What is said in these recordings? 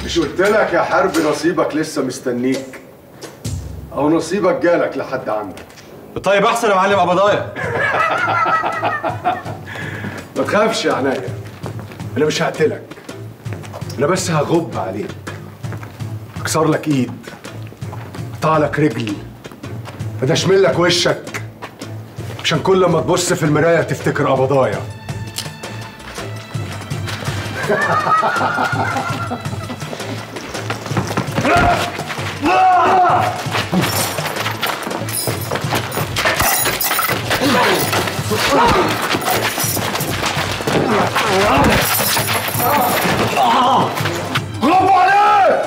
مش قلت لك يا حرب نصيبك لسه مستنيك او نصيبك جالك لحد عندك طيب احسن يا معلم قبضايا ما تخافش يا عناية انا مش هقتلك انا بس هغب عليك اكسر لك ايد اقطع لك رجل ادشمل لك وشك عشان كل ما تبص في المرايه تفتكر قبضايا برافو عليك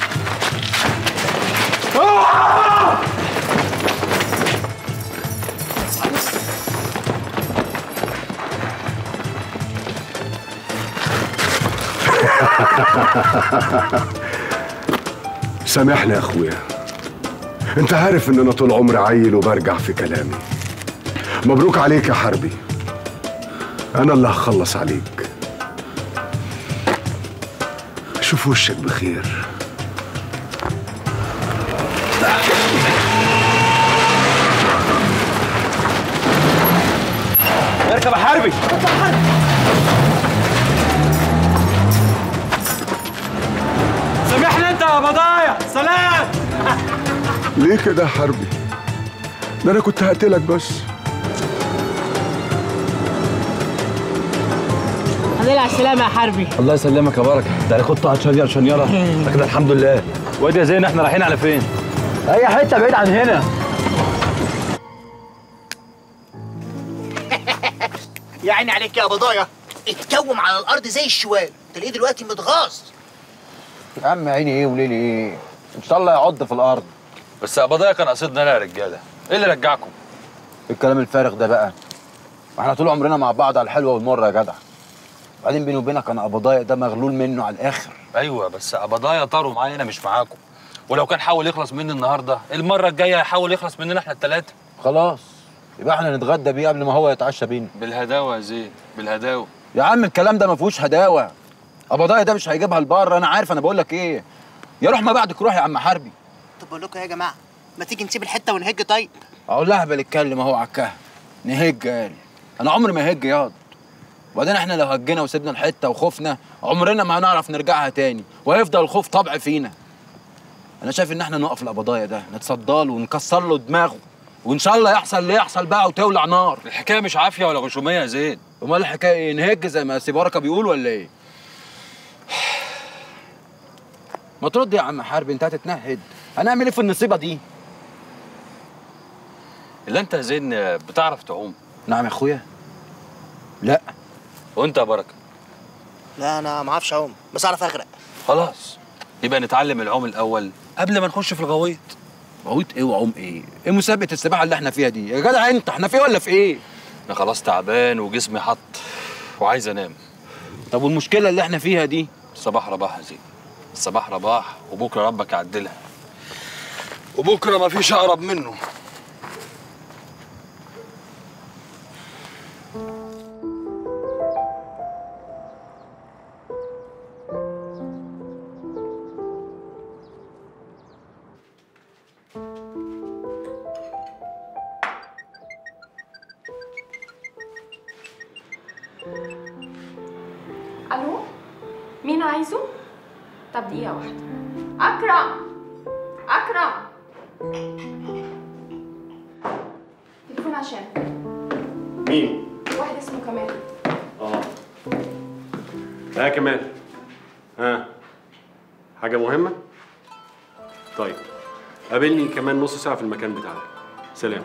سامحني يا اخويا انت عارف ان انا طول عمري عيل وبرجع في كلامي مبروك عليك يا حربي انا اللي هخلص عليك شوف وشك بخير اركب يا حربي سامحني انت يا قبضايا سلام ليه كده يا حربي ده انا كنت هقتلك بس الحمد لله على السلامة يا حربي الله يسلمك يا بركه ده انا كنت هتشنيره شنيره ده كده الحمد لله وادي يا زين احنا رايحين على فين اي حته بعيد عن هنا يا عيني عليك يا بضايا اتكوم على الارض زي الشوال تلاقيه دلوقتي متغاظ يا عم عيني ايه وليلي ايه ان شاء الله يعض في الارض بس قبضايا كان قصدنا انا يا رجاله ايه اللي رجعكم الكلام الفارغ ده بقى ما احنا طول عمرنا مع بعض على الحلوه والمره يا جدع بعدين بيني وبينك انا قبضايا ده مغلول منه على الاخر ايوه بس قبضايا طاروا معايا انا مش معاكم ولو كان حاول يخلص مني النهارده المره الجايه هيحاول يخلص مننا احنا الثلاثه خلاص يبقى احنا نتغدى بيه قبل ما هو يتعشى بينا بالهداوه يا زين بالهداوه يا عم الكلام ده ما فيهوش هداوه قبضايا ده مش هيجيبها لبره انا عارف انا بقول لك ايه يا روح ما بعدك روح يا عم حربي طب بقول لكم إيه يا جماعه ما تيجي نسيب الحته ونهج طيب اقول لها بنتكلم اهو على الكهف نهج قال انا عمري ما هج ياض وبعدين احنا لو هجينا وسيبنا الحته وخفنا عمرنا ما هنعرف نرجعها تاني وهيفضل الخوف طبع فينا انا شايف ان احنا نقف القبضايه ده نتصدى له ونكسر له دماغه وان شاء الله يحصل اللي يحصل بقى وتولع نار الحكايه مش عافيه ولا غشوميه يا زين امال الحكايه ايه نهج زي ما سي بركه بيقول ولا ايه ما ترد يا عم حرب انت هتتنهد هنعمل ايه في النصيبه دي اللي انت يا زين بتعرف تعوم نعم يا اخويا لا وانت يا بركه لا انا ما اعرفش اعوم بس اعرف اغرق خلاص يبقى نتعلم العوم الاول قبل ما نخش في الغويط غويط ايه وعوم ايه؟ ايه مسابقة السباحة اللي احنا فيها دي؟ يا جدع انت احنا في ولا في ايه؟ انا خلاص تعبان وجسمي حط وعايز انام طب والمشكلة اللي احنا فيها دي؟ الصباح رباح يا زين الصباح رباح وبكره ربك يعدلها وبكره ما فيش اقرب منه الو مين عايزه طب دقيقه واحده اكرم اكرم تليفون عشان مين؟ واحد اسمه كمال اه ها كمال ها حاجة مهمة؟ طيب قابلني كمان نص ساعة في المكان بتاعك سلام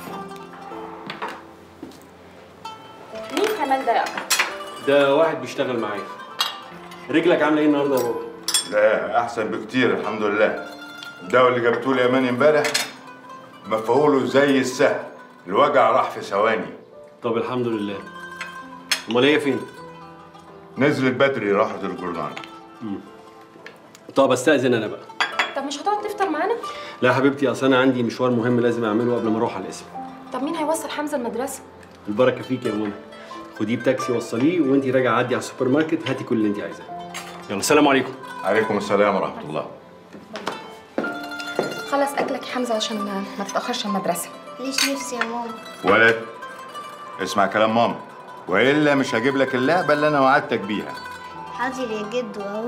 مين كمال ده يا اكرم ده واحد بيشتغل معايا رجلك عاملة ايه النهارده يا بابا؟ لا احسن بكتير الحمد لله الدواء اللي جبتوه لي يا مان امبارح مفعوله زي السهل الوجع راح في ثواني طب الحمد لله امال هي فين؟ نزلت بدري راحت الجرنان طب استأذن انا بقى طب مش هتقعد تفطر معانا لا يا حبيبتي اصل انا عندي مشوار مهم لازم اعمله قبل ما اروح على القسم طب مين هيوصل حمزه المدرسه البركه فيك يا منى خديه بتاكسي وصليه وانت راجعه عدي على السوبر ماركت هاتي كل اللي انت عايزاه يلا سلام عليكم عليكم السلام ورحمه الله خلص اكلك يا حمزه عشان ما تتاخرش المدرسه ليش نفسي يا ماما ولد اسمع كلام ماما والا مش هجيب لك اللعبه اللي انا وعدتك بيها حاضر يا جدو اهو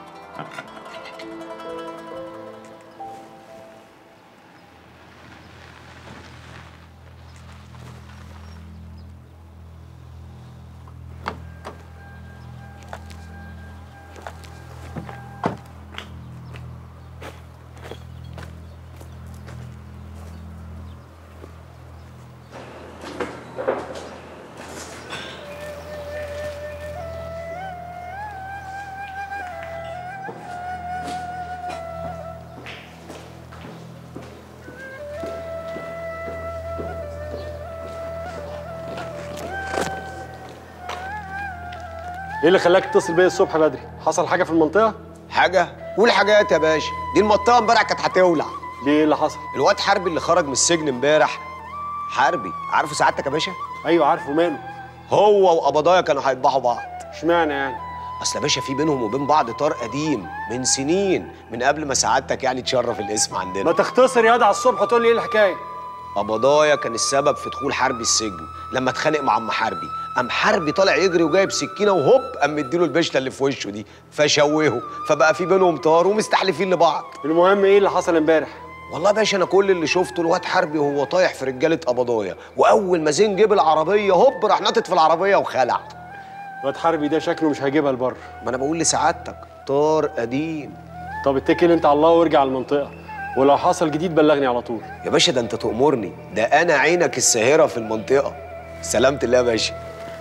ايه اللي خلاك تتصل بيا الصبح بدري؟ حصل حاجه في المنطقه؟ حاجة؟ قول حاجات يا باشا دي المنطقة امبارح كانت هتولع ليه ايه اللي حصل؟ الواد حربي اللي خرج من السجن امبارح حربي عارفه سعادتك يا باشا؟ ايوه عارفه ماله؟ هو وقبضايا كانوا هيذبحوا بعض اشمعنى يعني؟ اصل يا باشا في بينهم وبين بعض طار قديم من سنين من قبل ما سعادتك يعني تشرف الاسم ما عندنا تختصر ياض على الصبح وتقول لي ايه الحكايه؟ قبضايا كان السبب في دخول حربي السجن لما اتخانق مع ام حربي قام حربي طالع يجري وجايب سكينه وهوب قام مديله البشله اللي في وشه دي فشوهه فبقى في بينهم طار ومستحلفين لبعض المهم ايه اللي حصل امبارح؟ والله يا باشا انا كل اللي شفته الواد حربي وهو طايح في رجاله قبضايا واول ما زين جيب العربيه هوب راح ناطط في العربيه وخلع الواد حربي ده شكله مش هيجيبها لبره ما انا بقول لسعادتك طار قديم طب اتكل انت على الله وارجع المنطقه ولو حصل جديد بلغني على طول يا باشا ده انت تأمرني ده انا عينك الساهره في المنطقه سلامة الله يا باشا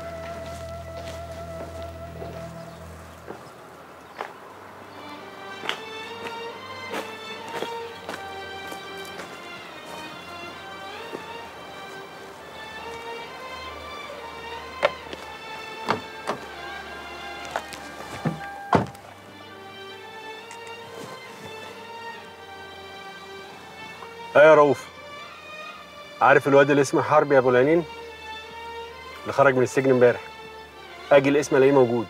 ايه يا رؤوف عارف الواد اللي اسمه حربي يا ابو العينين اللي خرج من السجن امبارح اجي الاسم الاقيه موجود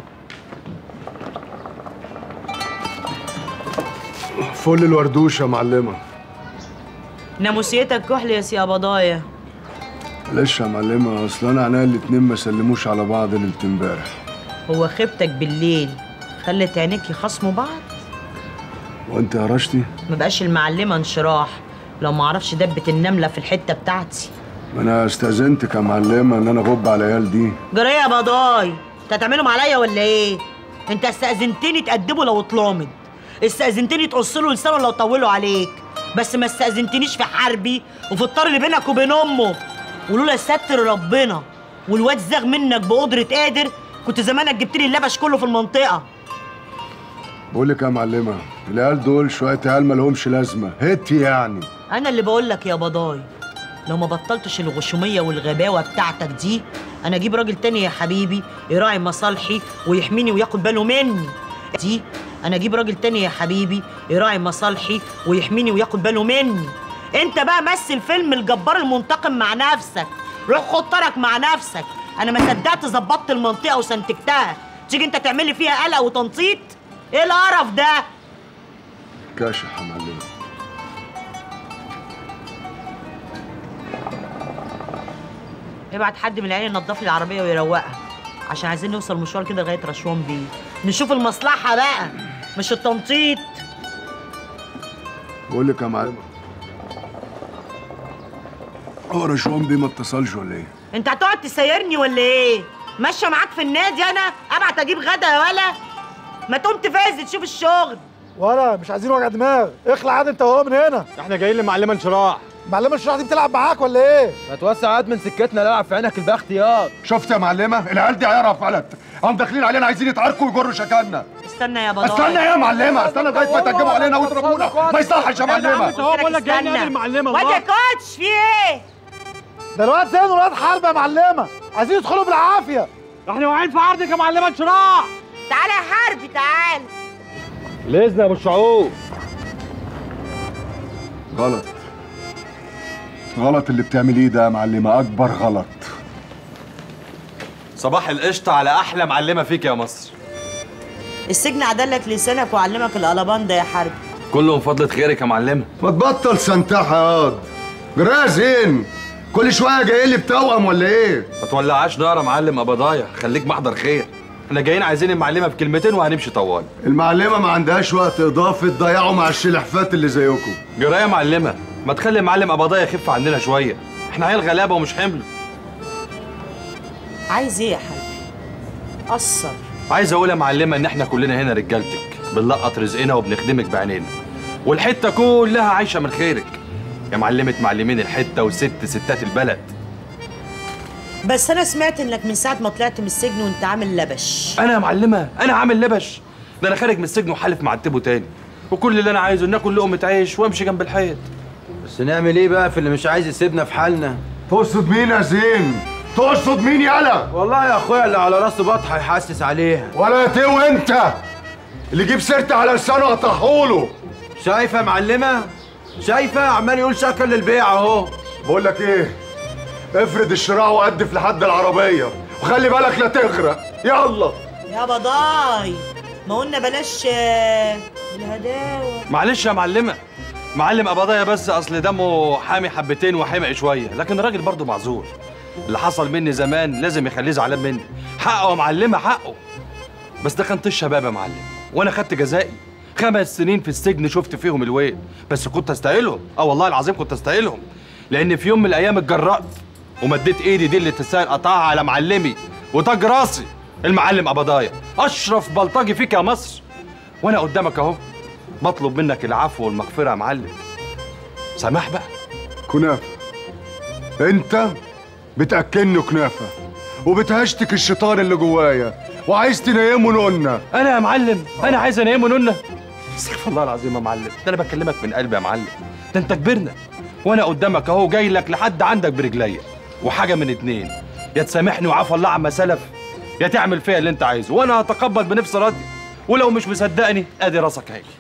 فل الوردوش يا معلمه ناموسيتك كحل يا سي قبضايا معلش يا معلمه اصل انا عينيا الاتنين ما سلموش على بعض ليله امبارح هو خيبتك بالليل خلت عينيك يخصموا بعض وانت يا رشتي ما بقاش المعلمه انشراح لو ما اعرفش دبه النمله في الحته بتاعتي ما انا استاذنتك يا معلمه ان انا اغب على العيال دي جرى يا بضاي انت هتعملهم عليا ولا ايه انت استاذنتني تأدبه لو اتلامد استاذنتني تقص له لسانه لو طولوا عليك بس ما استاذنتنيش في حربي وفي الطار اللي بينك وبين امه ولولا ستر ربنا والواد زاغ منك بقدره قادر كنت زمانك جبت لي اللبش كله في المنطقه بقول لك يا معلمه العيال دول شويه عيال ما لهمش لازمه هتي يعني انا اللي بقول لك يا بضاي لو ما بطلتش الغشوميه والغباوه بتاعتك دي انا اجيب راجل تاني يا حبيبي يراعي مصالحي ويحميني وياخد باله مني دي انا اجيب راجل تاني يا حبيبي يراعي مصالحي ويحميني وياخد باله مني انت بقى مثل فيلم الجبار المنتقم مع نفسك روح خد طرك مع نفسك انا ما صدقت ظبطت المنطقه وسنتجتها تيجي انت تعمل لي فيها قلق وتنطيط ايه القرف ده كاشح يا معلمه ابعت حد من العيال ينضف لي العربيه ويروقها عشان عايزين نوصل مشوار كده لغايه رشوان بيه نشوف المصلحه بقى مش التنطيط بقول لك يا معلمه هو رشوان بيه ما اتصلش ولا ايه؟ انت هتقعد تسيرني ولا ايه ماشيه معاك في النادي انا ابعت اجيب غدا يا ولا ما تقوم تفاز تشوف الشغل ولا مش عايزين وجع دماغ اخلع عاد انت وهو من هنا احنا جايين لمعلمه انشراح معلمه الشرح دي بتلعب معاك ولا ايه ما توسع عاد من سكتنا لا في عينك البخت ياض شفت يا معلمه العيال دي عيارها فلت هم داخلين علينا عايزين يتعاركوا ويجروا شكلنا استنى يا بضايا استنى يا معلمه استنى لغايه ما يتهجموا علينا ويضربونا ما يصحش يا معلمه هو بقول لك جاي نقابل المعلمه واد يا كوتش في ايه ده الواد زين والواد حرب يا معلمه عايزين يدخلوا بالعافيه احنا واقعين في عرضك يا معلمه انشراح تعالى يا حربي تعال الاذن يا ابو الشعوب غلط غلط اللي بتعمليه ده يا معلمه اكبر غلط صباح القشطة على أحلى معلمة فيك يا مصر السجن عدلك لسانك وعلمك القلبان ده يا حربي كله من فضلة خيرك يا معلمة ما تبطل سنتحة ياض جرايه زين كل شويه جاي لي بتوأم ولا ايه ما تولعاش نار يا معلم قبضايا خليك محضر خير احنا جايين عايزين المعلمة بكلمتين وهنمشي طوال المعلمه ما عندهاش وقت اضافي تضيعوا مع الشلحفات اللي زيكم جرايه يا معلمة ما تخلي المعلم قبضايا يخف عننا شوية احنا عيال غلابة ومش حمل عايز ايه يا حربي قصر عايز اقول يا معلمة ان احنا كلنا هنا رجالتك بنلقط رزقنا وبنخدمك بعينينا والحتة كلها عايشة من خيرك يا معلمة معلمين الحتة وست ستات البلد بس انا سمعت انك من ساعه ما طلعت من السجن وانت عامل لبش انا يا معلمة انا عامل لبش ده انا خارج من السجن وحالف معتبه تاني وكل اللي انا عايزه ان اكل لقمة عيش وامشي جنب الحيط بس نعمل ايه بقى في اللي مش عايز يسيبنا في حالنا تقصد مين يا زين تقصد مين يالا والله يا اخويا اللي على راسه بطحه يحسس عليها ولا تو انت اللي يجيب سيرتي على لسانه اطحوله شايفه يا معلمه شايفه عمال يقول شكل للبيع اهو بقول لك ايه افرد الشراع وقدف لحد العربيه وخلي بالك لا تغرق يلا يا بضاي ما قلنا بلاش آه، الهداوه معلش يا معلمة معلم قبضايا بس اصل دمه حامي حبتين وحمق شوية لكن الراجل برضه معذور اللي حصل مني زمان لازم يخليه زعلان مني حقه يا معلمة حقه بس ده كان طيش شباب يا معلم وانا خدت جزائي خمس سنين في السجن شفت فيهم الويل بس كنت استاهلهم اه والله العظيم كنت استاهلهم لان في يوم من الايام اتجرأت ومديت ايدي دي اللي تستاهل قطعها على معلمي وتاج راسي المعلم قبضايا اشرف بلطجي فيك يا مصر وانا قدامك اهو بطلب منك العفو والمغفره يا معلم سماح بقى كنافه انت بتاكلني كنافه وبتهشتك الشيطان اللي جوايا وعايز تنيمه نقولنا انا يا معلم انا عايز انيمه نونه استغفر الله العظيم يا معلم ده انا بكلمك من قلبي يا معلم ده انت كبرنا وانا قدامك اهو جاي لك لحد عندك برجليا وحاجه من اتنين يا تسامحني وعفو الله عما سلف يا تعمل فيا اللي انت عايزه وانا هتقبل بنفس راضي ولو مش مصدقني ادي راسك اهي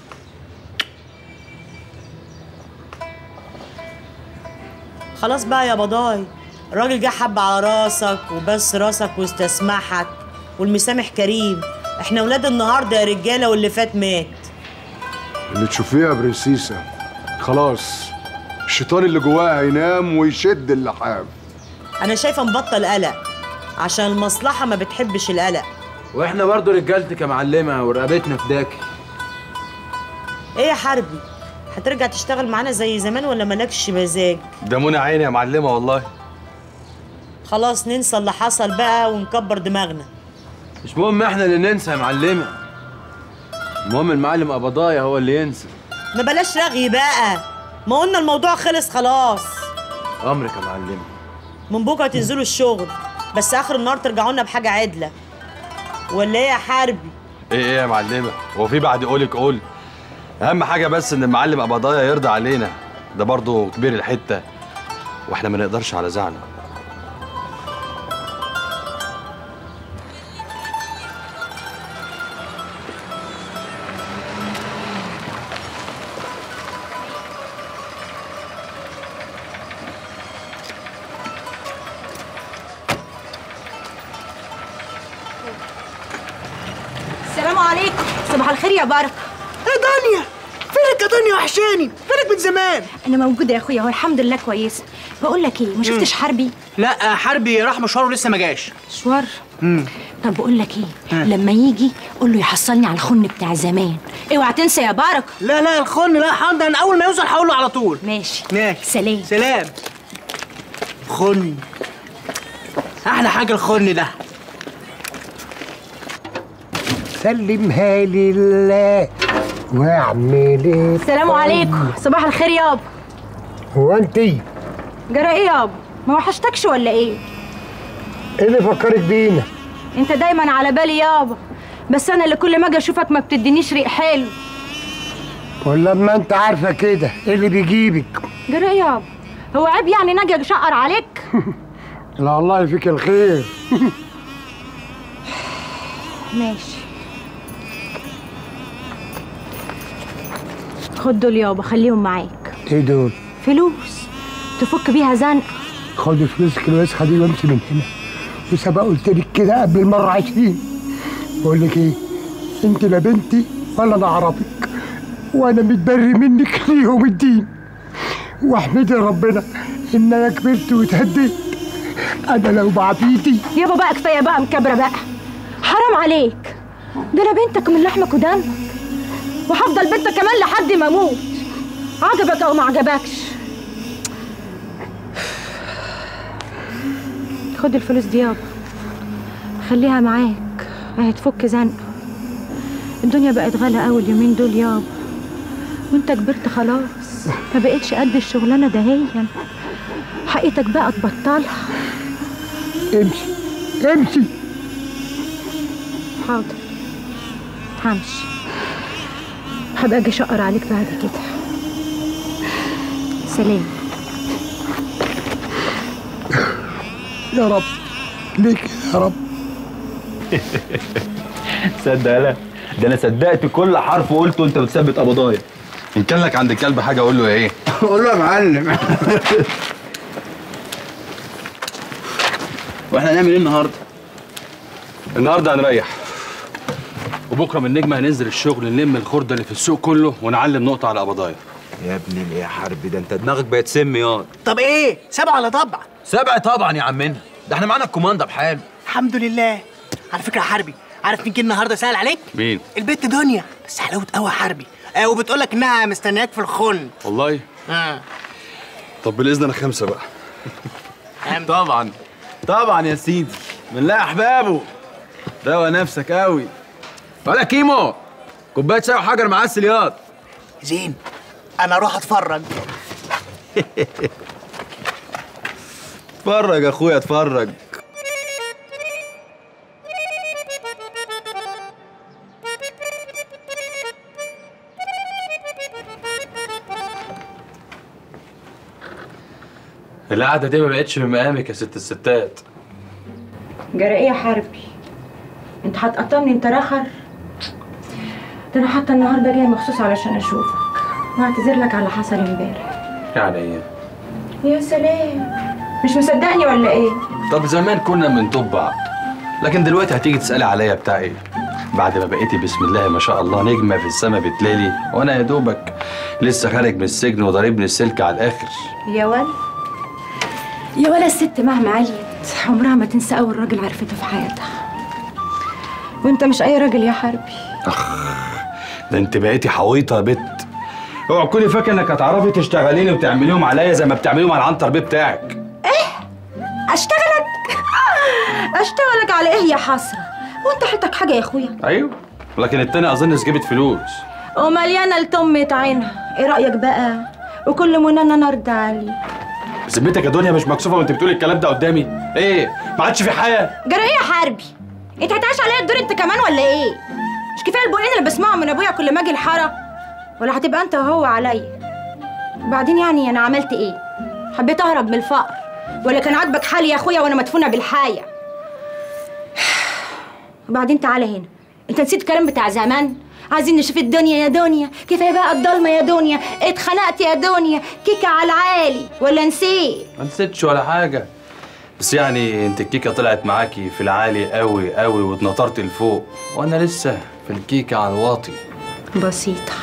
خلاص بقى يا بضاي الراجل جه حب على راسك وبس راسك واستسمحك والمسامح كريم احنا ولاد النهارده يا رجاله واللي فات مات اللي تشوفيها يا برنسيسة خلاص الشيطان اللي جواها هينام ويشد اللحام انا شايفه نبطل قلق عشان المصلحه ما بتحبش القلق واحنا برضو رجالتك يا معلمه ورقبتنا فداكي ايه يا حربي هترجع تشتغل معانا زي زمان ولا مالكش مزاج ده منى عيني يا معلمه والله خلاص ننسى اللي حصل بقى ونكبر دماغنا مش مهم احنا اللي ننسى يا معلمه المهم المعلم قبضايا هو اللي ينسى ما بلاش رغي بقى ما قلنا الموضوع خلص خلاص امرك يا معلمه من بكره تنزلوا الشغل بس اخر النهار ترجعوا لنا بحاجه عدله ولا ايه يا حربي ايه ايه يا معلمه هو في بعد قولك قول اهم حاجه بس ان المعلم قبضايا يرضى علينا ده برضه كبير الحته واحنا ما نقدرش على زعله السلام عليكم صباح الخير يا بركه ايه دنيا فينك يا دنيا وحشاني فينك من زمان انا موجوده يا اخويا اهو الحمد لله كويسه بقول لك ايه ما شفتش حربي لا حربي راح مشواره لسه ما جاش مشوار طب بقول لك ايه لما يجي قول له يحصلني على الخن بتاع زمان اوعى تنسى يا بركه لا لا الخن لا حاضر انا اول ما يوصل هقول له على طول ماشي ماشي سلام سلام خن احلى حاجه الخن ده سلمها لله واعمل ايه السلام عليكم صباح الخير يابا هو انت ايه جرى ايه يابا ما وحشتكش ولا ايه اللي فكرك بينا انت دايما على بالي يابا بس انا اللي كل ما اجي اشوفك ما بتدينيش ريق حلو ولما انت عارفه كده ايه اللي بيجيبك جرى ايه يابا هو عيب يعني نجي اشقر عليك لا الله يفيك الخير ماشي خد دول يابا خليهم معاك ايه دول فلوس تفك بيها زنق خدي فلوسك الوسخه دي وامشي من هنا وسبق قلت لك كده قبل المره عشرين بقول لك ايه انت لا بنتي ولا انا اعرفك وانا متبري منك ليوم الدين واحمدي ربنا ان انا كبرت واتهديت انا لو بعبيدي يابا بقى كفايه بقى مكبره بقى حرام عليك ده انا بنتك من لحمك ودمك وهفضل بنتك كمان لحد ما اموت عجبك او ما عجبكش خد الفلوس دي يابا خليها معاك هتفك زنقه الدنيا بقت غالية قوي اليومين دول يابا وانت كبرت خلاص ما بقتش قد الشغلانه دهيا حقيقتك بقى تبطلها امشي امشي حاضر همشي هبقى اجي اشقر عليك بعد كده سلام يا رب ليه كده يا رب صدق لا ده انا صدقت كل حرف قلته وانت بتثبت قبضايا ان كان لك عند الكلب حاجه اقول له ايه قول له يا معلم واحنا هنعمل ايه النهارده النهارده هنريح وبكره من النجمه هننزل الشغل نلم الخرده اللي في السوق كله ونعلم نقطه على قبضايا يا ابني ايه يا حربي ده انت دماغك بقت سم ياض طب ايه سبعة على طبع سبع طبعا يا عمنا ده احنا معانا الكوماندا بحاله الحمد لله على فكره يا حربي عارف مين جه النهارده سأل عليك مين البت دنيا بس حلاوه قوي يا حربي آه وبتقول لك انها مستنياك في الخن والله اه طب بالاذن انا خمسه بقى طبعا طبعا يا سيدي من لا احبابه روى نفسك قوي ولا كيمو كوبايه شاي وحجر معسل ياض زين انا اروح اتفرج اتفرج يا اخويا اتفرج القعده دي ما بقتش من مقامك يا ست الستات جرى ايه يا حربي انت هتقطمني انت رخر ده انا حتى النهارده جاي مخصوص علشان اشوفك واعتذر لك على اللي حصل امبارح يعني ايه يا سلام مش مصدقني ولا ايه طب زمان كنا بنطب بعض لكن دلوقتي هتيجي تسالي عليا بتاع ايه بعد ما بقيتي بسم الله ما شاء الله نجمه في السما بتلالي وانا يا دوبك لسه خارج من السجن وضاربني السلك على الاخر يا ول يا ولا الست مهما عليت عمرها ما تنسى اول راجل عرفته في حياتها وانت مش اي راجل يا حربي ده انت بقيتي حويطه يا بت اوعى تكوني فاكره انك هتعرفي تشتغليني وتعمليهم عليا زي ما بتعمليهم على العنتر بيه بتاعك اشتغلك اشتغلك على ايه يا حسره وانت حياتك حاجه يا اخويا ايوه لكن التاني اظن جابت فلوس ومليانه لتمة عينها ايه رايك بقى وكل منى نرد عليه بذمتك يا دنيا مش مكسوفه وانت بتقولي الكلام ده قدامي ايه ما عادش في حياه جرى ايه يا حربي انت هتعيش عليا الدور انت كمان ولا ايه مش كفايه البقين اللي بسمعهم من ابويا كل ما اجي الحاره ولا هتبقى انت وهو عليا وبعدين يعني انا عملت ايه حبيت اهرب من الفقر ولا كان عاجبك حالي يا اخويا وانا مدفونه بالحايه وبعدين تعالى هنا انت نسيت الكلام بتاع زمان عايزين نشوف الدنيا يا دنيا كفايه بقى الضلمه يا دنيا اتخنقت يا دنيا كيكه على العالي ولا نسيت ما نسيتش ولا حاجه بس يعني انت الكيكه طلعت معاكي في العالي قوي قوي واتنطرت لفوق وانا لسه في الكيكه على الواطي بسيطه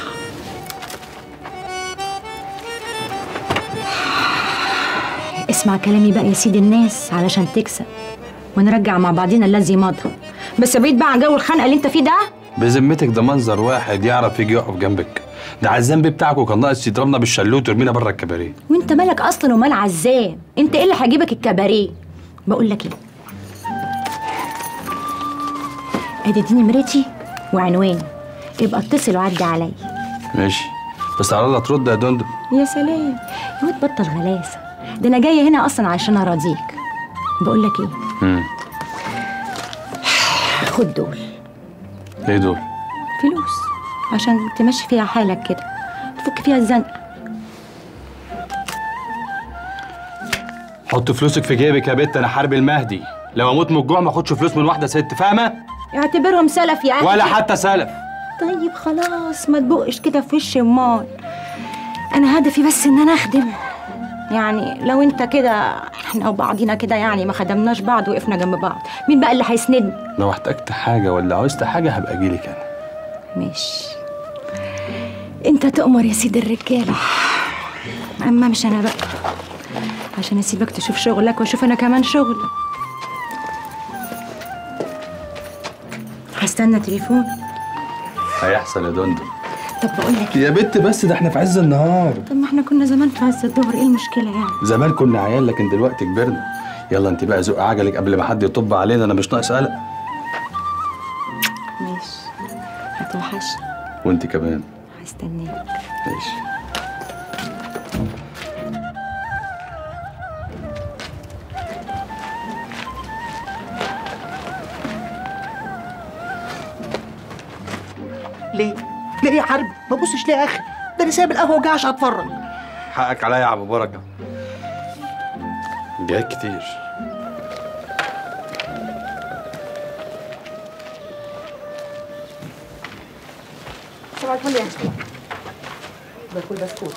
اسمع كلامي بقى يا سيد الناس علشان تكسب ونرجع مع بعضنا الذي مضى بس بعيد بقى عن جو الخنقه اللي انت فيه ده بذمتك ده منظر واحد يعرف يجي يقف جنبك ده عزام بيه بتاعك وكان ناقص يضربنا بالشلوت ويرمينا بره الكباريه وانت مالك اصلا ومال عزام انت ايه اللي هيجيبك الكباريه بقول لك ايه ادي دي نمرتي وعنواني يبقى اتصل وعدي عليا ماشي بس على الله ترد يا دندو يا سلام يا واد بطل غلاسه ده انا جايه هنا اصلا عشان ارضيك بقول لك ايه امم خد دول ايه دول فلوس عشان تمشي فيها حالك كده تفك فيها الزنقه حط فلوسك في جيبك يا بت انا حرب المهدي لو اموت من الجوع ما اخدش فلوس من واحده ست فاهمه اعتبرهم سلف يا اخي ولا حتى سلف طيب خلاص ما تبقش كده في وش امال انا هدفي بس ان انا اخدم يعني لو انت كده احنا وبعضينا كده يعني ما خدمناش بعض وقفنا جنب بعض مين بقى اللي هيسندني لو احتجت حاجه ولا عوزت حاجه هبقى اجيلك انا ماشي انت تؤمر يا سيد الرجاله اما مش انا بقى عشان اسيبك تشوف شغلك واشوف انا كمان شغل هستنى تليفون هيحصل يا دندن طب بقول لك يا بت بس ده احنا في عز النهار طب ما احنا كنا زمان في عز الظهر ايه المشكله يعني زمان كنا عيال لكن دلوقتي كبرنا يلا انت بقى زق عجلك قبل ما حد يطب علينا انا مش ناقص قلق ماشي هتوحشني وانت كمان هستناك ماشي ليه؟ ليه يا حرب؟ ما بصش ليه يا اخي؟ ده انا سايب القهوه وجاي عشان اتفرج حقك عليا يا ابو بركه جاي كتير صباح الفل يا باكل بسكوت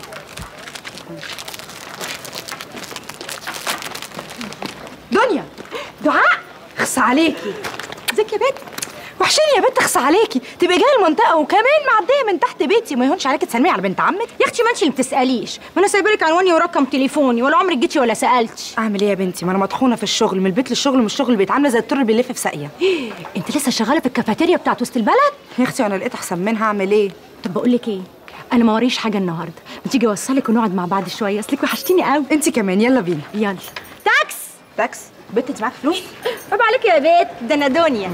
دنيا دعاء خص عليكي ازيك يا بنت وحشاني يا بنت اخص عليكي تبقي جايه المنطقه وكمان معديه من تحت بيتي ما يهونش عليكي تسلمي على بنت عمك يا اختي ما انت اللي بتساليش ما انا سايبه لك عنواني ورقم تليفوني ولا عمرك جيتي ولا سالتي اعمل ايه يا بنتي ما انا مطحونه في الشغل من البيت للشغل من الشغل البيت عامله زي الطر اللي بيلف في ساقيه انت لسه شغاله في الكافيتيريا بتاعت وسط البلد يا اختي انا لقيت احسن منها اعمل ايه طب بقول لك ايه انا ما وريش حاجه النهارده ما تيجي اوصلك ونقعد مع بعض شويه اصلك وحشتيني قوي انت كمان يلا بينا يلا تاكس تاكس بنت انت معاك فلوس طب عليك يا بيت ده انا دنيا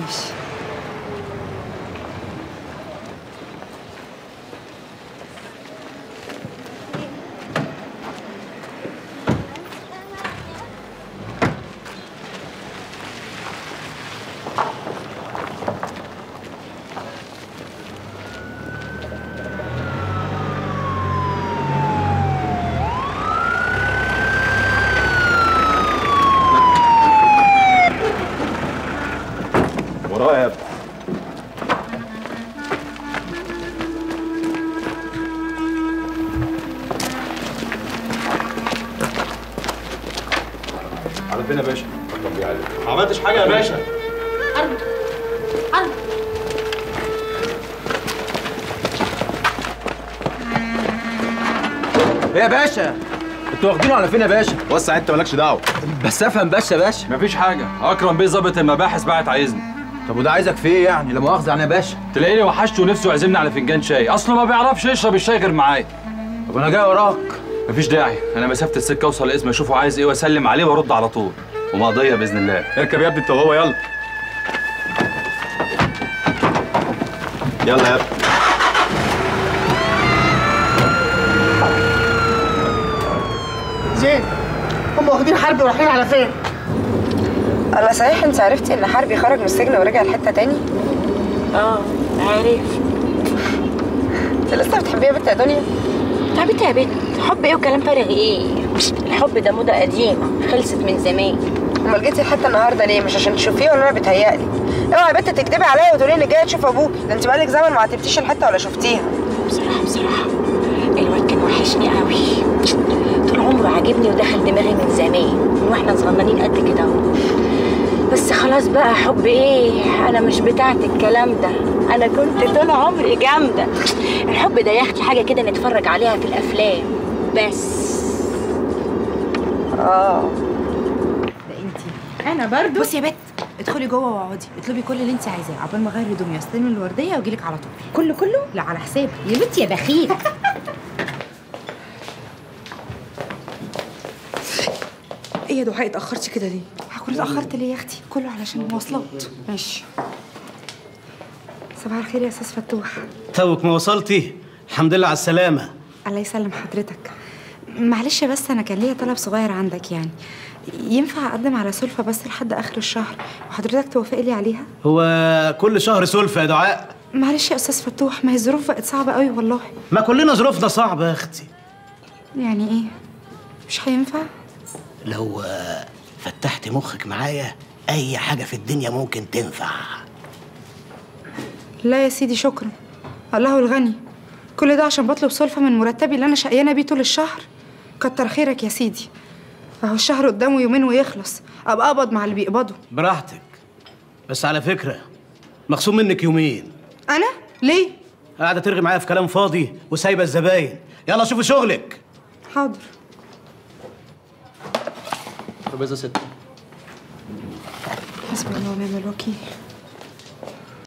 ورايا يا ابني على فين يا باشا؟ طب يا علي ما عملتش حاجه يا باشا حرب حرب ايه يا باشا انتوا واخدينه على فين يا باشا وسع انت مالكش دعوه بس افهم بس يا باشا مفيش حاجه اكرم بيه ظابط المباحث بعت عايزني طب وده عايزك في ايه يعني لا مؤاخذه يعني يا باشا تلاقيني وحشته ونفسه يعزمني على فنجان شاي اصله ما بيعرفش يشرب الشاي غير معايا طب انا جاي وراك مفيش داعي انا مسافه السكه اوصل الاسم اشوفه عايز ايه واسلم عليه وارد على طول ومقضيه باذن الله اركب يا ابني انت وهو يلا يلا يا ابني زين هم واخدين حرب ورايحين على فين؟ الله صحيح انت عرفتي ان حربي خرج من السجن ورجع لحته تاني اه عارف انت لسه بتحبيه يا بنت يا دنيا تعبت يا بنت حب ايه وكلام فارغ ايه الحب ده موضه قديمه خلصت من زمان امال جيتي الحته النهارده ليه مش عشان تشوفيه ولا انا بتهيألي اوعي يا بنت تكدبي عليا وتقولي انك جايه تشوف ابوكي ده انت بقالك زمن ما عتبتيش الحته ولا شفتيها بصراحه بصراحه الواد كان وحشني قوي طول عمره عاجبني ودخل دماغي من زمان من واحنا صغننين قد كده اهو بس خلاص بقى حب ايه انا مش بتاعت الكلام ده انا كنت طول عمري جامده الحب ده يا اختي حاجه كده نتفرج عليها في الافلام بس اه ده انت انا برضو بصي يا بت ادخلي جوه واقعدي اطلبي كل اللي انت عايزاه عقبال ما اغير هدومي واستلم الورديه واجيلك على طول كله كله لا على حسابي يا بنتي يا بخيل ايه يا دعاء اتاخرتي كده ليه هكون اتاخرت ليه يا اختي كله علشان المواصلات ماشي صباح الخير يا استاذ فتوح توك ما وصلتي الحمد لله على السلامة الله يسلم حضرتك معلش بس انا كان ليا طلب صغير عندك يعني ينفع اقدم على سلفة بس لحد اخر الشهر وحضرتك توافق لي عليها هو كل شهر سلفة يا دعاء معلش يا استاذ فتوح ما هي الظروف بقت صعبة قوي والله ما كلنا ظروفنا صعبة يا اختي يعني ايه مش هينفع لو آه، فتحت مخك معايا اي حاجة في الدنيا ممكن تنفع لا يا سيدي شكرا الله الغني كل ده عشان بطلب سلفة من مرتبي اللي انا شقيانة بيه طول الشهر كتر خيرك يا سيدي اهو الشهر قدامه يومين ويخلص ابقى اقبض مع اللي بيقبضوا براحتك بس على فكرة مخصوم منك يومين انا ليه قاعده ترغي معايا في كلام فاضي وسايبه الزباين يلا شوفي شغلك حاضر طب يا ست حسبي الله ونعم الوكيل